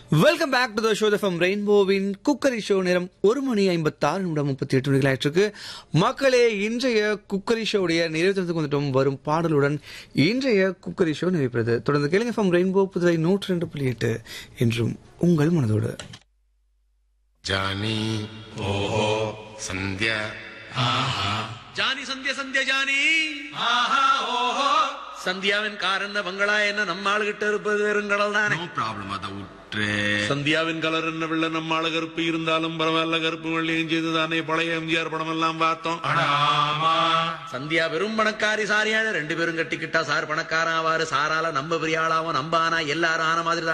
welcome back to the show from ரெயின்போவின் cookery show நேரம் ஒரு மணி ஐம்பத்தாறு நிமிடம் முப்பத்தி எட்டு மணிகள் ஆயிட்டிருக்கு மக்களே இன்றைய குக்கரி ஷோடைய நிறைவேற்றத்துக்கு வந்துட்டோம் வரும் பாடலுடன் இன்றைய குக்கரி ஷோ நிறைவேறது தொடர்ந்து கேளுங்க ஃப்ரம் ரெயின்போ புதுவை நூற்றி ரெண்டு புள்ளி எட்டு என்றும் உங்கள் மனதோடு ಜಾನಿ ಓಹೋ ಸಂಧ್ಯಾ ஜானி சந்திய சந்திய ஜானி சந்தியாவின் கார் என்ன பங்களா என்ன நம்ம ஆளுகிட்ட இருப்பது வெறுங்கடல் தானே ನೋ ಪ್ರಾಬ್ಲಮ್ ಅದ ಉಟ್ರೆ சந்தியாவின் கலர் என்ன வெள்ள நம்ம ஆளு கருப்பு இருந்தாலும் பரவாயில்ல கருப்பு வெள்ளையும் செய்து தானே பழைய எம்ஜிஆர் படம் எல்லாம் பார்த்தோம் சந்தியா வெறும் பணக்காரி சாரியான ரெண்டு பேரும் கட்டிக்கிட்டா சார் பணக்காரன் ஆவாரு சாரால நம்ம பெரிய ஆளாவும் நம்ப ஆனா எல்லாரும் ஆன மாதிரி